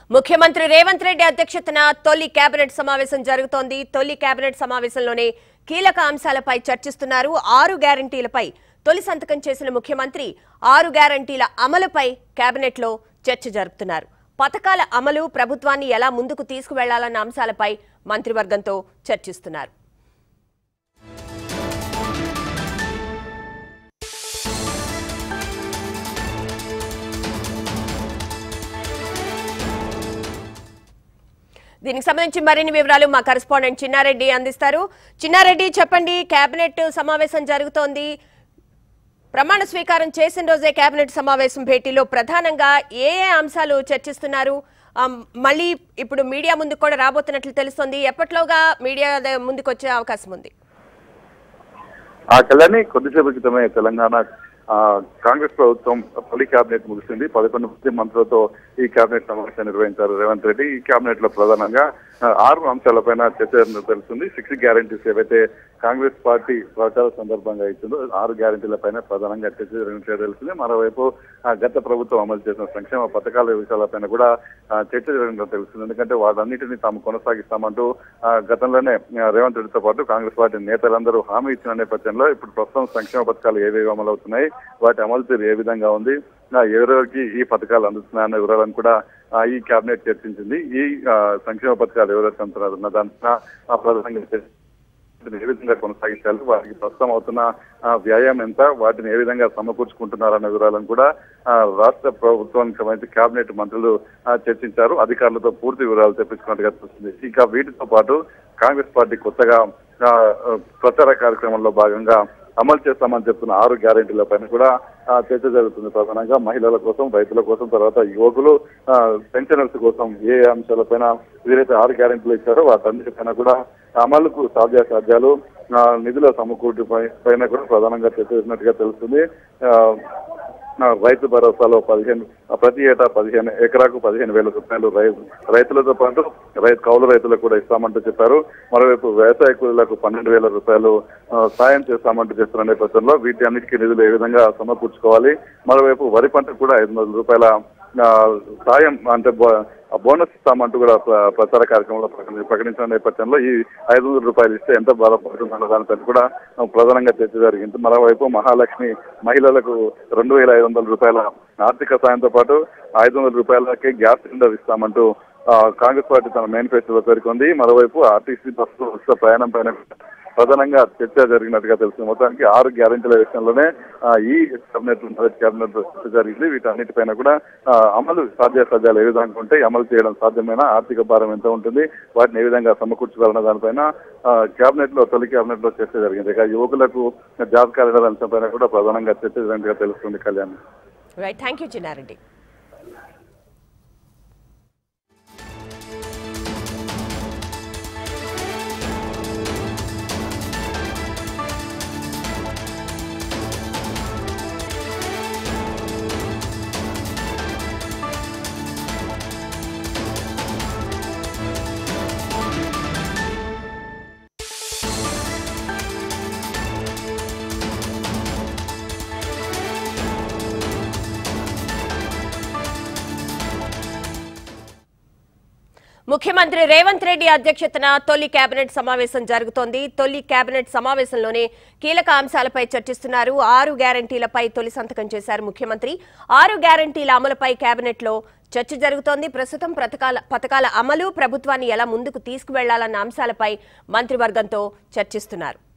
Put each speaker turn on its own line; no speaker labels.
ముఖ్యమంత్రి రేవంత్ రెడ్డి అధ్యక్షతన తొలి కేబినెట్ సమావేశం జరుగుతోంది తొలి కేబినెట్ సమావేశంలోనే కీలక అంశాలపై చర్చిస్తున్నారు ఆరు గ్యారంటీలపై తొలి సంతకం చేసిన ముఖ్యమంత్రి ఆరు గ్యారంటీల అమలుపై కేబినెట్లో చర్చ జరుపుతున్నారు పథకాల అమలు ప్రభుత్వాన్ని ఎలా ముందుకు తీసుకువెళ్లాలన్న అంశాలపై మంత్రివర్గంతో చర్చిస్తున్నారు దీనికి సంబంధించి మరిన్ని వివరాలు మా కరెస్పాండెంట్ చిన్నారెడ్డి అందిస్తారు చిన్నారెడ్డి చెప్పండి కేబినెట్ సమావేశం జరుగుతోంది ప్రమాణ స్వీకారం చేసిన రోజే కేబినెట్ సమావేశం భేటీలో ప్రధానంగా ఏ ఏ అంశాలు చర్చిస్తున్నారు ఆమ్, మళ్ళీ ఇప్పుడు మీడియా ముందుకు కూడా రాబోతున్నట్లు తెలుస్తోంది ఎప్పట్లోగా మీడియా ద- ముందుకు వచ్చే అవకాశం ఉంది
ఆ కళ్యాణి కొద్దిసేపు క్రితమే తెలంగాణ ఆ, కాంగ్రెస్ ప్రభుత్వం తొలి కేబినెట్ ముగిసింది పదకొండు మంది మంత్రులతో ఈ కేబినెట్ సమావేశం నిర్వహించారు రేవంత్ రెడ్డి ఈ కేబినెట్ లో ప్రధానంగా ఆ, ఆరు అంశాలపైన చర్చ జరిగినట్టు తెలుస్తుంది సిక్స్ గ్యారంటీస్ ఏవైతే కాంగ్రెస్ పార్టీ ప్రచార సందర్భంగా ఇచ్చిందో ఆరు గ్యారంటీలపైన ప్రధానంగా చర్చ జరిగినట్టు తెలుస్తుంది మరోవైపు ఆ, గత ప్రభుత్వం అమలు చేసిన సంక్షేమ పథకాల విషయాలపైన కూడా ఆ, చర్చ జరిగినట్టు తెలుస్తుంది ఎందుకంటే వాటన్నిటిని తాము కొనసాగిస్తామంటూ ఆ, గతంలోనే ఆ, రేవంత్ రెడ్డితో పాటు కాంగ్రెస్ పార్టీ నేతలందరూ హామీ ఇచ్చిన నేపథ్యంలో ఇప్పుడు ప్రస్తుతం సంక్షేమ పథకాలు ఏవేవి అమలవుతున్నాయి వాటి అమలు తీరు ఏ విధంగా ఉంది ఆ, ఎవరెవరికి ఈ పథకాలు అందుతున్నాయన్న వివరాలను కూడా ఆ, ఈ కేబినెట్ చర్చించింది ఈ ఆ, సంక్షేమ పథకాలు ఎవరెవరికి అందుతున్నారు దాంట్లో ఆ, ప్రధానంగా చర్చ- వాటిని ఏ విధంగా కొనసాగించాలి వాటికి ప్రస్తుతం అవుతున్న ఆ, వ్యాయామం ఎంత వాటిని ఏ విధంగా సమకూర్చుకుంటున్నారన్న వివరాలను కూడా ఆ, రాష్ట్ర ప్రభుత్వానికి సంబంధించి కేబినెట్ మంత్రులు ఆ, చర్చించారు అధికారులతో పూర్తి వివరాలు తెప్పించుకున్నట్టుగా తెలుస్తుంది ఇక వీటితో పాటు కాంగ్రెస్ పార్టీ కొత్తగా ఆ, ఆ, ప్రచార కార్యక్రమంలో భాగంగా అమలు చేస్తామని చెప్తున్న ఆరు గ్యారెంటీల పైన కూడా ఆ, చర్చ జరుగుతుంది ప్రధానంగా మహిళల కోసం రైతుల కోసం తర్వాత యువకులు ఆ, పెన్షనర్స్ కోసం ఏ అంశాలపైన వీరైతే ఆరు గ్యారెంటీలు ఇచ్చారో వాటన్నిటిపైన కూడా అమలుకు సాధ్యాసాధ్యాలు ఆ, నిధుల సమకూర్చి పై- పైన కూడా ప్రధానంగా చర్చ చేసినట్టుగా తెలుస్తుంది ఆ, ఆ, రైతు భరోసాలో పదిహేను ఆ, ప్రతి ఏటా పదిహేను ఎకరాకు పదిహేను వేల రూపాయలు రై- రైతులతో పాటు రైతు కౌలు రైతులకు కూడా ఇస్తామంటూ చెప్పారు మరోవైపు వ్యవసాయ కూలీలకు పన్నెండు వేల రూపాయలు ఆ, సాయం చేస్తామంటూ చెప్తున్న నేపథ్యంలో వీటి అన్నిటికీ నిధులు ఏ విధంగా సమకూర్చుకోవాలి మరోవైపు వరి పంటకు కూడా ఐదు వందల రూపాయల ఆ, సాయం అంటే బో- ఆ బోనస్ ఇస్తామంటూ కూడా ప్ర- ప్రచార కార్యక్రమంలో ప్రకటి- ప్రకటించిన నేపథ్యంలో ఈ ఐదు వందల రూపాయలు ఇస్తే ఎంత బాధపడుతుందన్న దానిపై కూడా ఆ, ప్రధానంగా చర్చ జరిగింది మరోవైపు మహాలక్ష్మి మహిళలకు రెండు వేల ఐదు వందల రూపాయల ఆర్థిక సాయంతో పాటు ఐదు వందల రూపాయలకి గ్యాస్ సిలిండర్ ఇస్తామంటూ ఆ, కాంగ్రెస్ పార్టీ తన మేనిఫెస్టోలో పేర్కొంది మరోవైపు ఆర్టీసీ బస్సు ఉచిత ప్రయాణం పైన ప్రధానంగా చర్చ జరిగినట్టుగా తెలుస్తుంది మొత్తానికి ఆరు గ్యారెంటీల విషయంలోనే ఆ, ఈ కేబినెట్ మొదటి కేబినెట్ చర్చ జరిగింది వీటన్నిటిపైన కూడా ఆ, అమలు సాధ్యాసాధ్యాలు ఏ విధంగా ఉంటాయి అమలు చేయడం సాధ్యమైన ఆర్థిక భారం ఎంత ఉంటుంది వాటిని ఏ విధంగా సమకూర్చగలన దానిపైన కేబినెట్ లో తొలి కేబినెట్ లో చర్చ జరిగింది ఇక యువకులకు జాబ్ క్యాలెండర్ అంశంపైన కూడా ప్రధానంగా చర్చ జరిగినట్టుగా తెలుస్తుంది Kalyan
right thank you Chinna Reddy ముఖ్యమంత్రి రేవంత్ రెడ్డి అధ్యక్షతన తొలి కేబినెట్ సమావేశం జరుగుతోంది తొలి కేబినెట్ సమావేశంలోనే కీలక అంశాలపై చర్చిస్తున్నారు ఆరు గ్యారంటీలపై తొలి సంతకం చేశారు ముఖ్యమంత్రి ఆరు గ్యారంటీల అమలుపై కేబినెట్ లో చర్చ జరుగుతోంది ప్రస్తుతం పథకాల పథకాల అమలు ప్రభుత్వాన్ని ఎలా ముందుకు తీసుకువెళ్లాలన్న అంశాలపై మంత్రివర్గంతో చర్చిస్తున్నారు